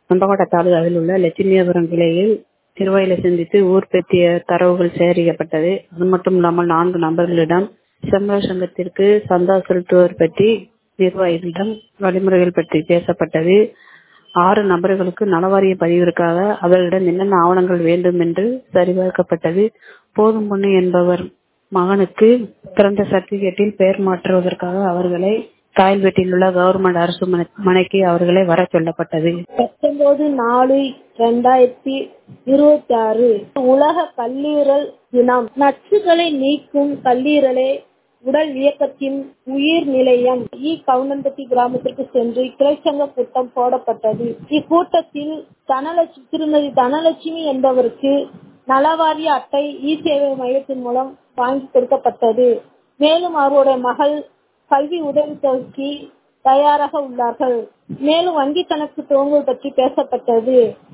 தொண்டகோட்டை தாலுகாவில் உள்ள லட்சுமிபுரம் கிளையில் நிர்வாகிகளை சந்தித்து ஊர் பற்றிய தரவுகள் சேகரிக்கப்பட்டது அது மட்டும் இல்லாமல் நான்கு நபர்களிடம் செம்மல சங்கத்திற்கு சந்தா செலுத்துவது பற்றி நிர்வாகிகளிடம் வழிமுறைகள் பற்றி பேசப்பட்டது ஆறு நபர்களுக்கு நலவாரிய பதிவிற்காக அவர்களிடம் என்னென்ன ஆவணங்கள் வேண்டும் என்று சரிபார்க்கப்பட்டது போதும் பொண்ணு என்பவர் மகனுக்கு பிறந்த சர்டிபிகேட்டில் பெயர் மாற்றுவதற்காக அவர்களை காயல்பேட்டில் உள்ள கவர்மெண்ட் அரசு மனைக்கு அவர்களை வர சொல்லப்பட்டது பத்தொன்பது நாலு ரெண்டாயிரத்தி இருபத்தி ஆறு உலக கல்லீரல் தினம் நச்சுகளை நீக்கும் கல்லீரலை உடல் இயக்கத்தின் உயிர் நிலையம் இ கவுண்டம்பட்டி கிராமத்திற்கு சென்று கிளைச்சங்க கூட்டம் போடப்பட்டது இக்கூட்டத்தில் தனலட்சுமி திருமதி தனலட்சுமி என்பவருக்கு நலவாரிய அட்டை இ சேவை மையத்தின் மூலம் வாங்கி கொடுக்கப்பட்டது மேலும் அவருடைய மகள் கல்வி உதவித்தொகைக்கு தயாராக உள்ளார்கள் மேலும் வங்கி கணக்கு துவங்குவது பற்றி பேசப்பட்டது